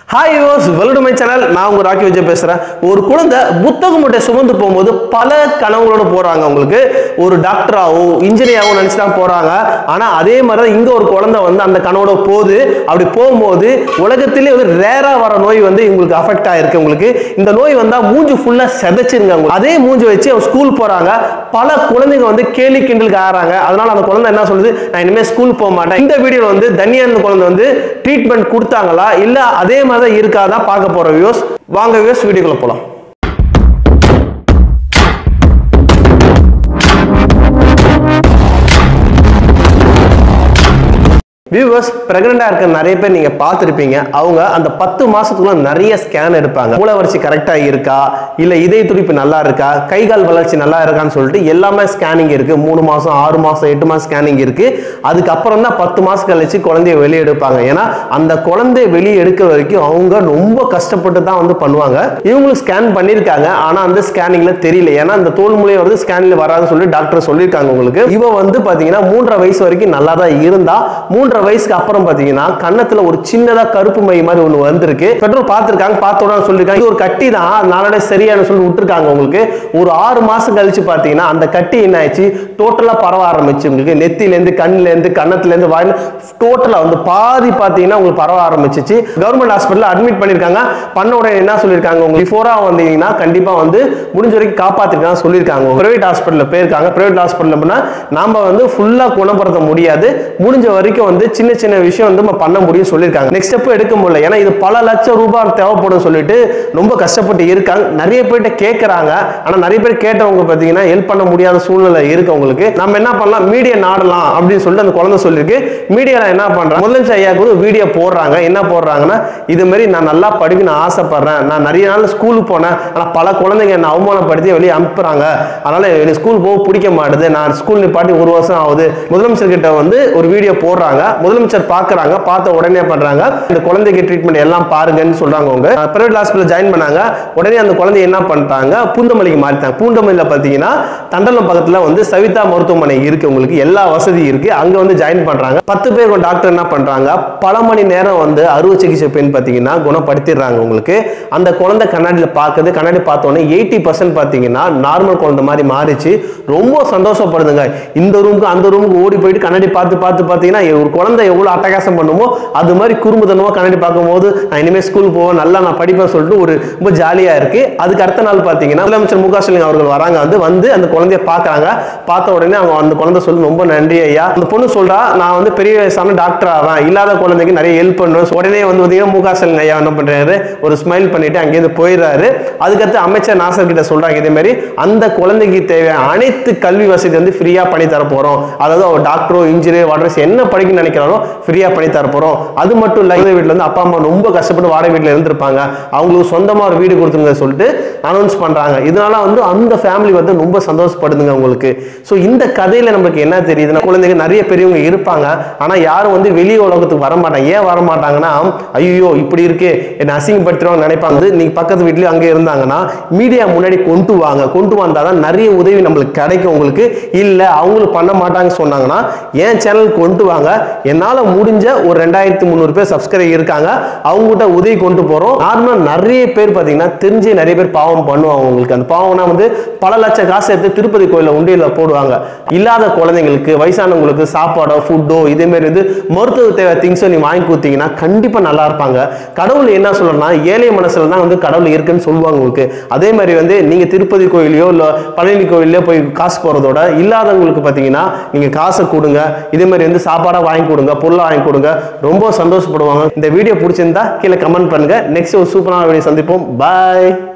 Hi யோஸ் welcome my channel நான் உங்க ராக்கி விஜய் பேசுறேன் ஒரு குழந்தை புத்தகம் மூட்டை சுமந்து போகும்போது பல கனவுகளோட போறாங்க உங்களுக்கு ஒரு டாக்டராவோ இன்ஜினியராவோ நினைச்சு தான் போறாங்க ஆனா அதே மாதிரி தான் இங்க ஒரு குழந்தை வந்து அந்த கனவோட போகுது அப்படி போகும்போது உலகத்திலே வந்து ரேரா வர நோய் வந்து உங்களுக்கு அஃபெக்ட் ஆயிருக்கு உங்களுக்கு இந்த நோய் வந்தா மூஞ்சி ஃபுல்லா செதைச்சிருங்க உங்களுக்கு. அதே மூஞ்சி வச்சு அவங்க ஸ்கூல் போறாங்க பல குழந்தைங்க வந்து கேலி கிண்டலுக்கு ஆறாங்க அதனால அந்த குழந்தை என்ன சொல்லுது நான் இனிமே ஸ்கூல் போக மாட்டேன் இந்த வீடியோல வந்து தனியா இந்த குழந்தை வந்து ட்ரீட்மெண்ட் கொடுத்தாங்களா இல்ல அதே மாதிரி தான் இருக்காதான் பார்க்க போற வியூஸ் வாங்க வியூஸ் வீடியோக்குள்ள போலாம் வியூவர்ஸ் பிரெக்னெண்டா இருக்க நிறைய பேர் நீங்க பார்த்திருப்பீங்க அவங்க அந்த பத்து மாசத்துக்குள்ள நிறைய ஸ்கேன் எடுப்பாங்க மூளை வளர்ச்சி கரெக்டா இருக்கா இல்ல இதய துடிப்பு நல்லா இருக்கா கை கால் வளர்ச்சி நல்லா இருக்கான்னு சொல்லிட்டு எல்லாமே ஸ்கேனிங் இருக்கு மூணு மாசம் ஆறு மாசம் எட்டு மாசம் ஸ்கேனிங் இருக்கு அதுக்கப்புறம் தான் பத்து மாசம் கழிச்சு குழந்தைய வெளியே எடுப்பாங்க ஏன்னா அந்த குழந்தைய வெளியே எடுக்கிற வரைக்கும் அவங்க ரொம்ப கஷ்டப்பட்டு தான் வந்து பண்ணுவாங்க இவங்களுக்கு ஸ்கேன் பண்ணியிருக்காங்க ஆனா அந்த ஸ்கேனிங்ல தெரியல ஏன்னா அந்த தோல் மூலையை வந்து ஸ்கேனிங்ல வராதுன்னு சொல்லி டாக்டர் சொல்லியிருக்காங்க உங்களுக்கு இவ வந்து பாத்தீங்கன்னா மூன்றரை வயசு வரைக்கும் நல்லா தான் இருந்தா மூன்றரை வயசுக்கு அப்புறம் பாத்தீங்கன்னா கன்னத்துல ஒரு சின்னதா கருப்பு மை மாதிரி ஒண்ணு வந்திருக்கு பெட்ரோல் பார்த்திருக்காங்க பார்த்த உடனே சொல்லிருக்காங்க இது ஒரு கட்டி தான் நாளோட சரியான சொல்லி விட்டுருக்காங்க உங்களுக்கு ஒரு ஆறு மாசம் கழிச்சு பாத்தீங்கன்னா அந்த கட்டி என்ன ஆயிடுச்சு டோட்டலா பரவ ஆரம்பிச்சு உங்களுக்கு நெத்தில இருந்து கண்ணுல இருந்து கன்னத்துல இருந்து வாயில டோட்டலா வந்து பாதி பாத்தீங்கன்னா உங்களுக்கு பரவ ஆரம்பிச்சிச்சு கவர்மெண்ட் ஹாஸ்பிட்டல் அட்மிட் பண்ணிருக்காங்க பண்ண உடனே என்ன சொல்லிருக்காங்க உங்களுக்கு பிஃபோரா வந்தீங்கன்னா கண்டிப்பா வந்து முடிஞ்ச வரைக்கும் காப்பாத்திருக்காங்க சொல்லியிருக்காங்க பிரைவேட் ஹாஸ்பிட்டல்ல போயிருக்காங்க பிரைவேட் ஹாஸ்பிட்டல் அப்படின்னா நாம வந்து ஃபுல்லா குணப்படுத்த முடியாது முடிஞ்ச வரைக்கும் வந்து சின்ன சின்ன விஷயம் வந்து நம்ம பண்ண முடியும் சொல்லியிருக்காங்க நெக்ஸ்ட் ஸ்டெப் எடுக்க முடியல ஏன்னா இது பல லட்சம் ரூபாய் தேவைப்படும் சொல்லிட்டு ரொம்ப கஷ்டப்பட்டு இருக்காங்க நிறைய பேர்கிட்ட கேட்கறாங்க ஆனா நிறைய பேர் கேட்டவங்க பாத்தீங்கன்னா ஹெல்ப் பண்ண முடியாத சூழ்நிலை இருக்கு உங்களுக்கு நம்ம என்ன பண்ணலாம் மீடியா நாடலாம் அப்படின்னு சொல்லிட்டு அந்த குழந்தை சொல்லியிருக்கு மீடியால என்ன பண்றாங்க முதலமைச்சர் ஐயாவுக்கு ஒரு வீடியோ போடுறாங்க என்ன போடுறாங்கன்னா இது மாதிரி நான் நல்லா படிக்கணும்னு ஆசைப்படுறேன் நான் நிறைய நாள் ஸ்கூலுக்கு போனேன் ஆனா பல குழந்தைங்க என்ன அவமானப்படுத்தி வெளியே அனுப்புறாங்க அதனால எனக்கு ஸ்கூல் போக பிடிக்க மாட்டுது நான் ஸ்கூல் நிப்பாட்டி ஒரு வருஷம் ஆகுது முதலமைச்சர் கிட்ட வந்து ஒரு வீடியோ போடுறாங்க முதலமைச்சர் பார்க்கறாங்க பார்த்த உடனே பண்றாங்க இந்த குழந்தைக்கு ட்ரீட்மெண்ட் எல்லாம் பாருங்கன்னு சொல்றாங்க அவங்க பிரைவேட் ஹாஸ்பிட்டல் ஜாயின் பண்ணாங்க உடனே அந்த குழந்தை என்ன பண்ணிட்டாங்க பூந்தமல்லிக்கு மாறிட்டாங்க பூந்தமல்லியில பாத்தீங்கன்னா தண்டலம் பக்கத்துல வந்து சவிதா மருத்துவமனை இருக்கு உங்களுக்கு எல்லா வசதியும் இருக்கு அங்க வந்து ஜாயின் பண்றாங்க பத்து பேர் டாக்டர் என்ன பண்றாங்க பல மணி நேரம் வந்து அறுவை சிகிச்சை பெண் பாத்தீங்கன்னா குணப்படுத்திடுறாங்க உங்களுக்கு அந்த குழந்தை கண்ணாடியில பாக்குது கண்ணாடி பார்த்த உடனே எயிட்டி பர்சன்ட் பாத்தீங்கன்னா நார்மல் குழந்தை மாதிரி மாறிச்சு ரொம்ப சந்தோஷப்படுதுங்க இந்த ரூமுக்கு அந்த ரூமுக்கு ஓடி போயிட்டு கண்ணாடி பார்த்து பார்த்து பார்த்தீங்கன்னா ஒரு குழந்தை எவ்வளவு அட்டகாசம் பண்ணுமோ அது மாதிரி குறும்புத்தனமா கண்ணாடி பார்க்கும்போது நான் இனிமேல் ஸ்கூல் போவேன் நல்லா நான் படிப்பேன் சொல்லிட்டு ஒரு ரொம்ப ஜாலியா இருக்கு அதுக்கு அடுத்த நாள் பார்த்தீங்கன்னா முதலமைச்சர் மு க ஸ்டாலின் அவர்கள் வராங்க வந்து வந்து அந்த குழந்தைய பார்க்கறாங்க பார்த்த உடனே அவங்க அந்த குழந்தை சொல்லி ரொம்ப நன்றி ஐயா அந்த பொண்ணு சொல்றா நான் வந்து பெரிய வயசான டாக்டர் ஆவேன் இல்லாத குழந்தைக்கு நிறைய ஹெல்ப் பண்ணுவேன் உடனே வந்து பார்த்தீங்கன்னா மு க ஸ்டாலின் ஐயா என்ன பண்றாரு ஒரு ஸ்மைல் பண்ணிட்டு அங்கேயிருந்து போயிடுறாரு அதுக்கடுத்து அமைச்சர் நாசர் கிட்ட சொல்றாங்க இதே மாதிரி அந்த குழந்தைக்கு தேவையான அனைத்து கல்வி வசதி வந்து ஃப்ரீயா பண்ணி தர போறோம் அதாவது அவர் டாக்டரோ இன்ஜினியர் வாட்டர்ஸ் என்ன படிக்கணும்னு நினைக்கிறாரோ ஃப்ரீயா பண்ணி தர போறோம் அது மட்டும் இல்ல இந்த வீட்டுல இருந்து அப்பா அம்மா ரொம்ப கஷ்டப்பட்டு வாடகை வீட்டுல இருந்திருப்பாங்க அவங்களுக்கு சொந்தமா ஒரு வீடு கொடுத்துருங்க சொல்லிட்டு அனௌன்ஸ் பண்றாங்க இதனால வந்து அந்த ஃபேமிலி வந்து ரொம்ப சந்தோஷப்படுதுங்க உங்களுக்கு ஸோ இந்த கதையில நமக்கு என்ன தெரியுதுன்னா குழந்தைங்க நிறைய பெரியவங்க இருப்பாங்க ஆனா யாரும் வந்து வெளி உலகத்துக்கு வர மாட்டாங்க ஏன் வர மாட்டாங்கன்னா ஐயோ இப்படி இருக்கு என்ன அசிங்கப்படுத்துறவங்க நினைப்பாங்க வந்து நீங்க பக்கத்து வீட்லயும் அங்கே இருந்தாங்கன்னா மீடியா முன்னாடி கொண்டு வாங்க கொண்டு வந்தாதான் நிறைய உதவி நம்மளுக்கு கிடைக்கும் உங்களுக்கு இல்ல அவங்களும் பண்ண மாட்டாங்க சொன்னாங்கன்னா என் சேனல் கொண்டு வாங்க என்னால முடிஞ்ச ஒரு ரெண்டாயிரத்தி முந்நூறு பேர் சப்ஸ்கிரைப் இருக்காங்க அவங்ககிட்ட உதவி கொண்டு போறோம் நார்மலா நிறைய பேர் பாத்தீங்கன்னா தெரிஞ்சு நிறைய பேர் பாவம் பண்ணுவாங்க உங்களுக்கு அந்த பாவம்னா வந்து பல லட்சம் காசு எடுத்து திருப்பதி கோயில உண்டியல போடுவாங்க இல்லாத குழந்தைங்களுக்கு வயசானவங்களுக்கு சாப்பாடோ ஃபுட்டோ இதே மாதிரி வந்து மருத்துவ தேவை திங்ஸோ நீ வாங்கி கொடுத்தீங்கன்னா கண்டிப்பா நல்லா இருப்பாங்க கடவுள் என்ன சொல்லணும்னா ஏழை மனசுல தான் வந்து கடவுள் இருக்குன்னு சொல்லுவாங்க உங்களுக்கு அதே மாதிரி வந்து நீங்க திருப்பதி கோயிலையோ இல்ல பழனி கோயிலையோ போய் காசு போறதோட இல்லாதவங்களுக்கு பாத்தீங்கன்னா நீங்க காசை கொடுங்க இதே மாதிரி வந்து சாப்பாடா வாங்கி கொடுங்க பொருளை வாங்கி கொடுங்க ரொம்ப சந்தோஷப்படுவாங்க இந்த வீடியோ பிடிச்சிருந்தா கீழே கமெண்ட் பண்ணுங்க நெக்ஸ்ட் ஒரு சூப்பரான வீடியோ சந்திப்போம் பாய்